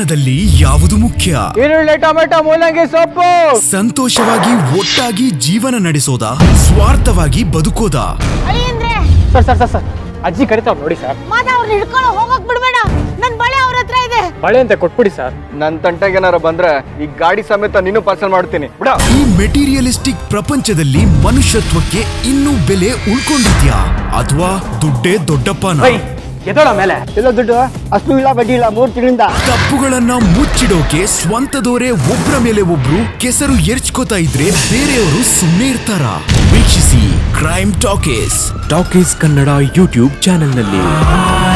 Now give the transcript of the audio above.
ಜೀವನದಲ್ಲಿ ಯಾವುದು ಮುಖ್ಯ ಈರುಳ್ಳಿ ಟೊಮೆಟೊ ಮೂಲಂಗಿ ಸೊಪ್ಪು ಸಂತೋಷವಾಗಿ ಒಟ್ಟಾಗಿ ಜೀವನ ನಡೆಸೋದಾ ಸ್ವಾರ್ಥವಾಗಿ ಬದುಕೋದಾ ಅಳಿಯಂದ್ರೆ ಸರ್ ಸರ್ ಸರ್ ಸರ್ ಅಜ್ಜಿ ಕರಿತಾವ್ ನೋಡಿ ಸರ್ ಮಾದ ಅವ್ರನ್ನ ಹಿಡ್ಕೊಂಡು ಹೋಗಕ್ ಬಿಡ್ಬೇಡ ನನ್ ಬಳೆ ಅವ್ರ ಹತ್ರ ಇದೆ ಬಳೆ ಅಂತ ಕೊಟ್ಬಿಡಿ ಸರ್ ನನ್ ತಂಟೆಗೆ ಏನಾರ ಬಂದ್ರೆ ಈ ಗಾಡಿ ಸಮೇತ ನೀನು ಪಾರ್ಸಲ್ ಮಾಡ್ತೀನಿ ಬಿಡ ಈ ಮೆಟೀರಿಯಲಿಸ್ಟಿಕ್ ಪ್ರಪಂಚದಲ್ಲಿ ಮನುಷ್ಯತ್ವಕ್ಕೆ ಇನ್ನೂ ಬೆಲೆ ಉಳ್ಕೊಂಡಿದ್ಯಾ ಅಥವಾ ದುಡ್ಡೇ ದೊಡ್ಡಪ್ಪನ ಎದೋಳ ಮೇಲೆ ಇಲ್ಲ ದುಡ್ಡು ಅಷ್ಟು ಇಲ್ಲ ಬಡ್ಡಿ ಇಲ್ಲ ಮೂರು ತಿಂಗಳಿಂದ ತಪ್ಪುಗಳನ್ನ ಮುಚ್ಚಿಡೋಕೆ ಸ್ವಂತದವರೇ ಒಬ್ರ ಮೇಲೆ ಒಬ್ರು ಕೆಸರು ಎರ್ಚ್ಕೋತಾ ಇದ್ರೆ ಬೇರೆಯವರು ಸುಮ್ಮನೆ ಇರ್ತಾರ ವೀಕ್ಷಿಸಿ crime talkies talkies Kannada YouTube ಚಾನೆಲ್ನಲ್ಲಿ